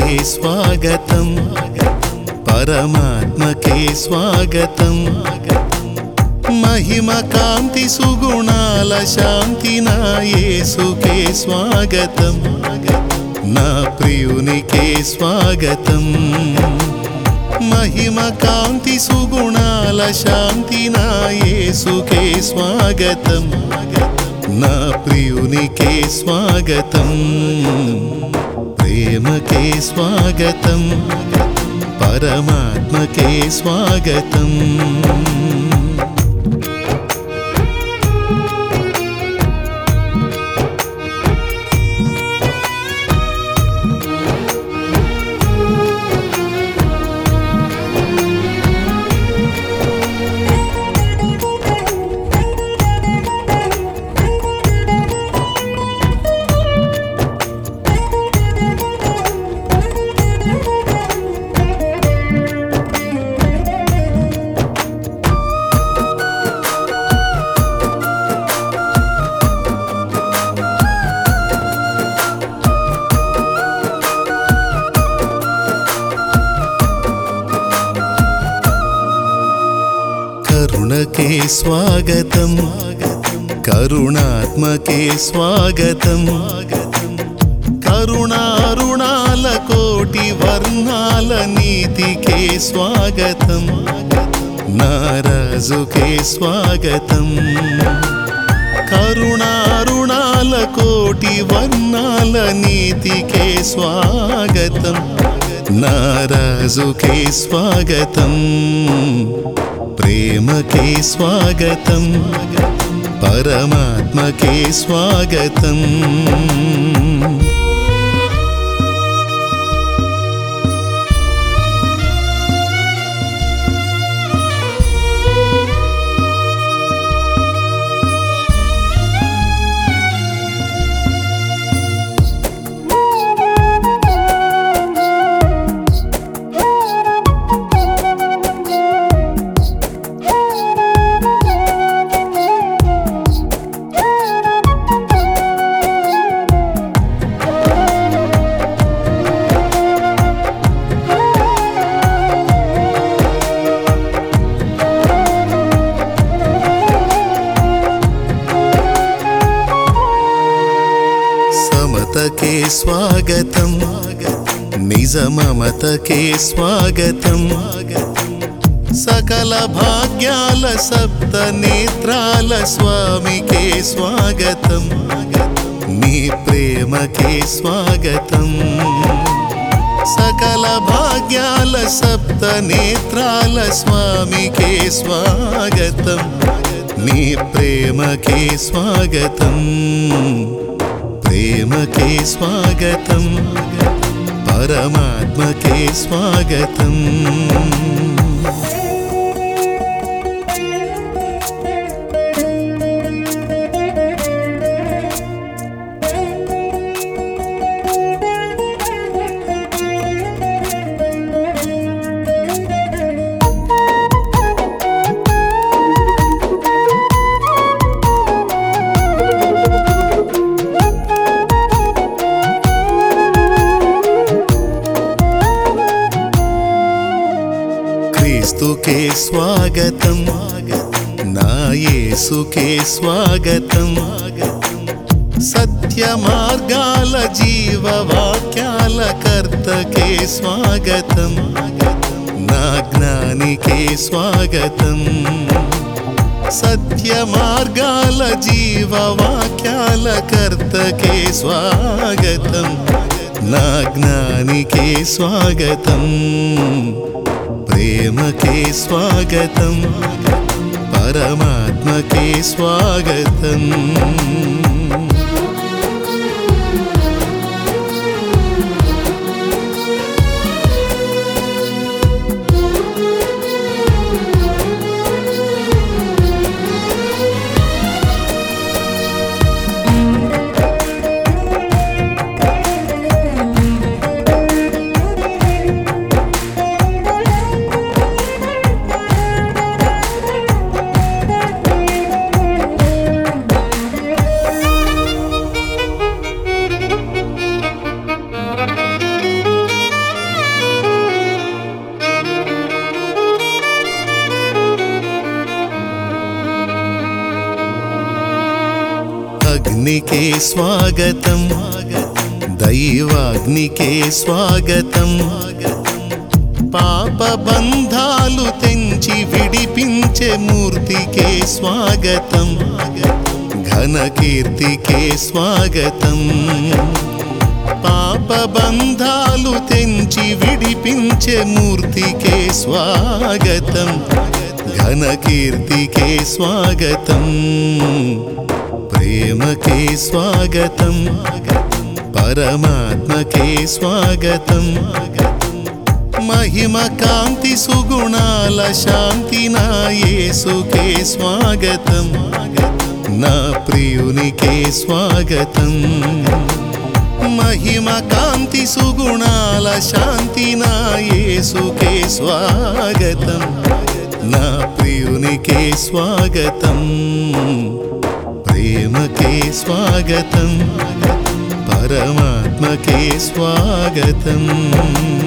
స్వాగతం పరమాత్మకే స్వాగతం మహిమ కాంతి సుగుణాల శాంతి నా యేసుకే స్వాగతం నా ప్రియునికే స్వాగతం మహిమ కాంతి సుగుణాల శాంతి నా యేసుకే స్వాగతం నా ప్రియునికే స్వాగతం ప్రేమకే స్వాగతం పరమాత్మకే స్వాగతం కరుణకే స్వాగతం కరుణాత్మకే స్వాగతం కరుణారుణాల కోటి వర్ణాల నీతికే స్వాగతం నారాజుకే స్వాగతం కరుణారుణాల కోటి వర్ణాల నీతికే స్వాగతం నారాజుకే స్వాగతం ప్రేమకే స్వాగతం పరమాత్మకే స్వాగతం సమతకే స్వాగతం నిజమమతకే స్వాగతం సకల భాగ్యాల సప్త నేత్రాల స్వామికే స్వాగతం నీ ప్రేమకే స్వాగతం సకల భాగ్యాల సప్త నేత్రాల స్వామికే స్వాగతం నీ ప్రేమకే స్వాగతం ప్రేమకే స్వాగతం పరమాత్మకే స్వాగతం క్రీస్తుకే స్వాగతం నా యేసుకే స్వాగతం సత్య మార్గాల జీవ వాక్యాల కర్తకే స్వాగతం నా జ్ఞానికే స్వాగతం సత్య మార్గాల జీవ వాక్యాల కర్తకే స్వాగతం నా జ్ఞానికే స్వాగతం ప్రేమకే స్వాగతం పరమాత్మకే స్వాగతం ప్రేమకే స్వాగతం దైవాగ్నికే స్వాగతం పాప బంధాలు తెంచి విడిపించే మూర్తికే స్వాగతం ఘన కీర్తికే స్వాగతం పాప బంధాలు తెంచి విడిపించే మూర్తికే స్వాగతం ఘన కీర్తికే స్వాగతం ప్రేమకే స్వాగతం పరమాత్మకే స్వాగతం మహిమ కాంతి సుగుణాల శాంతి నా యేసుకే స్వాగతం నా ప్రియునికే స్వాగతం మహిమ కాంతి సుగుణాల శాంతి నా యేసుకే స్వాగతం నా ప్రియునికే స్వాగతం ప్రేమకే స్వాగతం పరమాత్మకే స్వాగతం